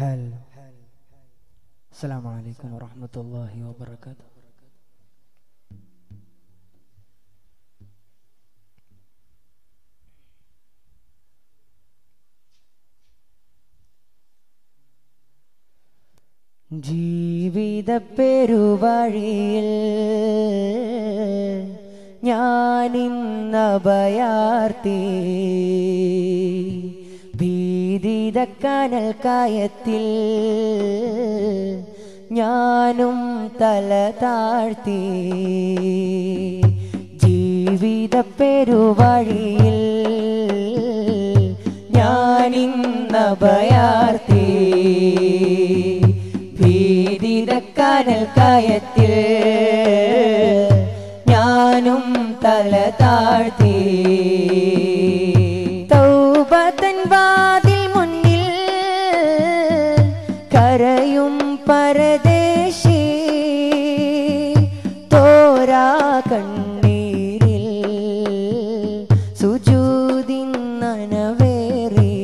حال السلام عليكم ورحمة الله وبركاته ജീവിത പെരുവഴിയിൽ ഞാനിന്നഭയാർത്തി ഭീതിത കനൽ കയത്തിൽ ഞാനും തല താഴ്ത്തി ജീവിത പെരുവഴിയിൽ ഞാനിന്നഭയാർത്തി ഭീതിത കനൽ കയത്തിൽ ഞാനും തല താഴ്ത്തി തൗബതൻ വാതിൽ മുന്നിൽ കരയും പരദേശി തോരാ കണ്ണീരിൽ സുജൂതിൻ നനവേറി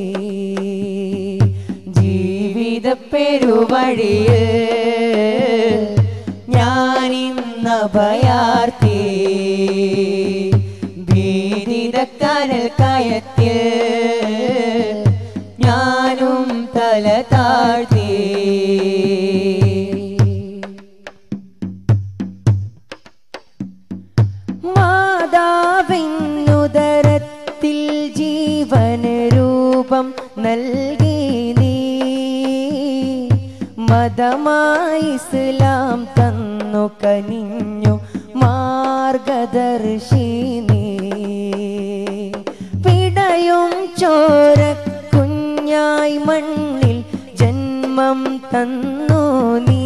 ജീവിത പെരുവഴിയിൽ ഞാനിന്ന ഭയാർത്തി ഭീതിത കനൽ കയത്തിൽ ഞാനും തല താഴ്ത്തി മാതാവിനുദരത്തിൽ ജീവന് രൂപം നൽകി നീ മതമായി ഇസ്ലാം തന്നു കനിഞ്ഞു മാർഗദർശി നീ പിടയും ചോര കുഞ്ഞായി മണ്ണിൽ ജന്മം തന്നു നീ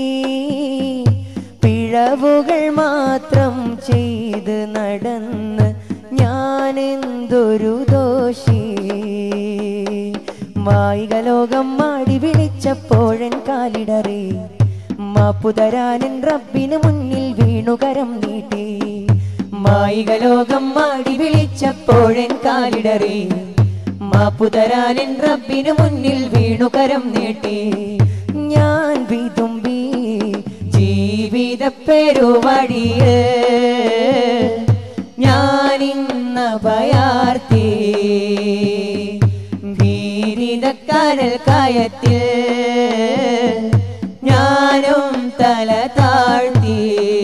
പിഴവുകൾ മാത്രം ചെയ്ത് നടന്ന് ഞാനെന്തൊരു ദോഷി മായിക ലോകം മാടി വിളിച്ചപ്പോഴൻ കാലിടറി മാപ്പുതരാനൻ റബ്ബിന് മുന്നിൽ വീണുകരം നീട്ടി മായിക ലോകം മാടി വിളിച്ചപ്പോഴൻ കാലിടറി മാപ്പുതരാനൻ റബ്ബിന് മുന്നിൽ വീണുകരം നീട്ടി ഞാൻ വിതുമ്പി ജീവിത പെരുവഴിയിൽ ഞാനിന്ന ഭയാർത്തി ഭീരിത കനൽ കയത്തിൽ ഞാനും തല താഴ്ത്തി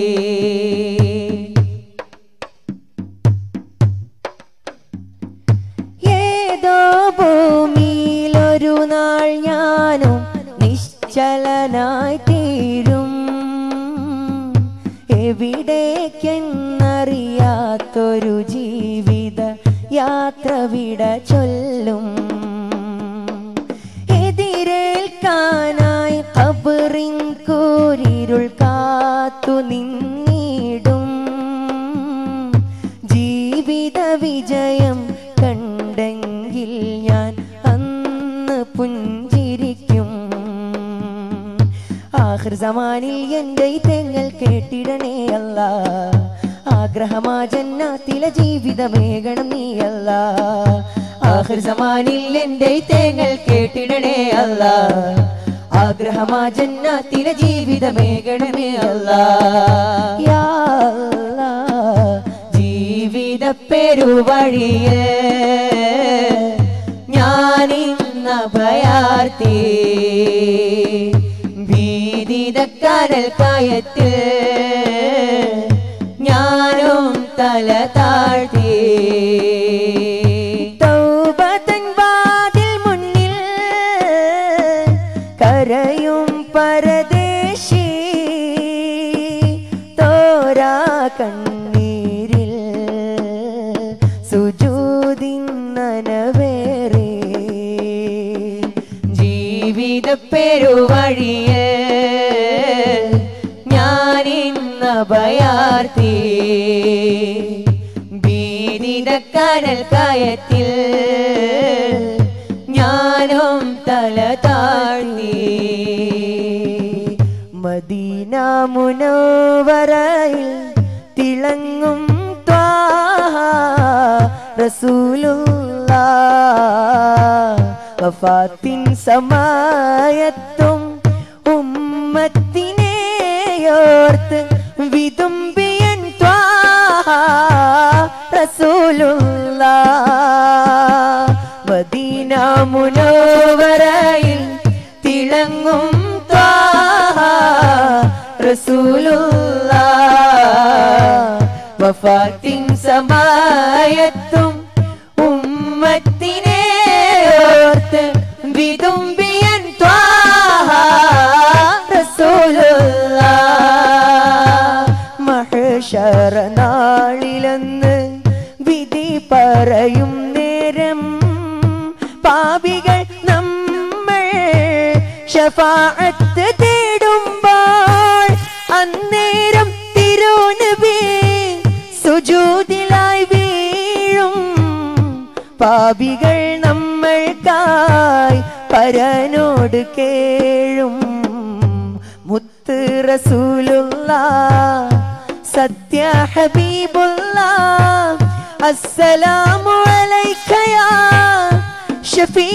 ഏതോ ഭൂമിയിലൊരു നാൾ ഞാനും നിശ്ചലനായി തീരും എവിടേക്കെന്നറിയാത്തൊരു ജീവിത യാത്ര വിട ചൊല്ലും എതിരേൽക്കാനായി കബറിൻ കൂരിരുൾ കാത്തു നിന്നിടും ജീവിത വിജയം കണ്ടെങ്കിൽ ഞാൻ അന്ന് പുഞ്ചിരിക്കും ആഖിർ സമാനിൽ എൻ്റെ ഈ തെങ്ങൽ കേട്ടിടണേ അല്ല ആഗ്രഹമാ ജന്നാത്തിലെ ജീവിതമേകണം നീ അല്ല ആഖിർ സമാനിൽ എൻ്റെ ഈ തേങ്ങൽ കേട്ടിടണേ അല്ല ആഗ്രഹമാ ജന്നാത്തിലെ ജീവിതമേകണമേ അല്ല യാ അല്ലാ ജീവിത പെരുവഴിയിൽ ഞാനിന്ന ഭയാർത്തി ഭീതിത കനൽ കയത്തിൽ ഞാനും തല താഴ്ത്തി തൗബതൻ വാതിൽ മുന്നിൽ കരയും പരദേശി തോരാ കണ്ണീരിൽ സുജൂതിൻ നനവേറെ ജീവിത പെരുവഴിയിൽ ഞാനിന്ന ഭയാർത്തി ഭീതിത കനൽ കയത്തിൽ ഞാനും തല താഴ്ത്തി മദീന മുനവറയിൽ തിളങ്ങും ത്വാഹ റസൂലുള്ള വഫാത്തിൻ സമയത്തും ഉമ്മത്തിനെയോർത്ത് വിതുമ്പിയൻ ത്വാഹ റസൂലുള്ള മദീന മുനോവരയിൽ തിളങ്ങും ത്വാഹ റസൂലുള്ള വഫാത്തിൻ സമയത്തും ഉമ്മത്തിനെ ഓർത്ത് വിതുമ്പിയൻ ത്വാഹ റസൂലുള്ള മഹേശ്വര നാളിലെന്ന് വിധി പറയും നേരം പാപികൾ നമ്മൾ ഷഫാഅത്ത് തേടുമ്പോൾ അന്നേരം തിരുനബി സുജൂദിലായി വീഴും പാപികൾ നമ്മൾക്കായി പരനോട് കേഴും മുത്ത് റസൂലുള്ള സത്യ ഹബീബുള്ള അസ്സലാമു അലൈക യാ ഷഫീ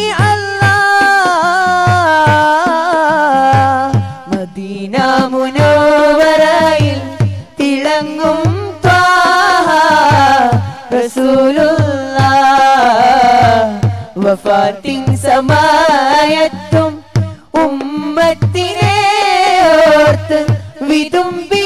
മദീന മുനോവരയിൽ തിളങ്ങും ത്വാഹ റസൂലുള്ള വഫാത്തിൻ സമയത്തും ഉമ്മത്തിനെ ഓർത്ത് വിതുമ്പി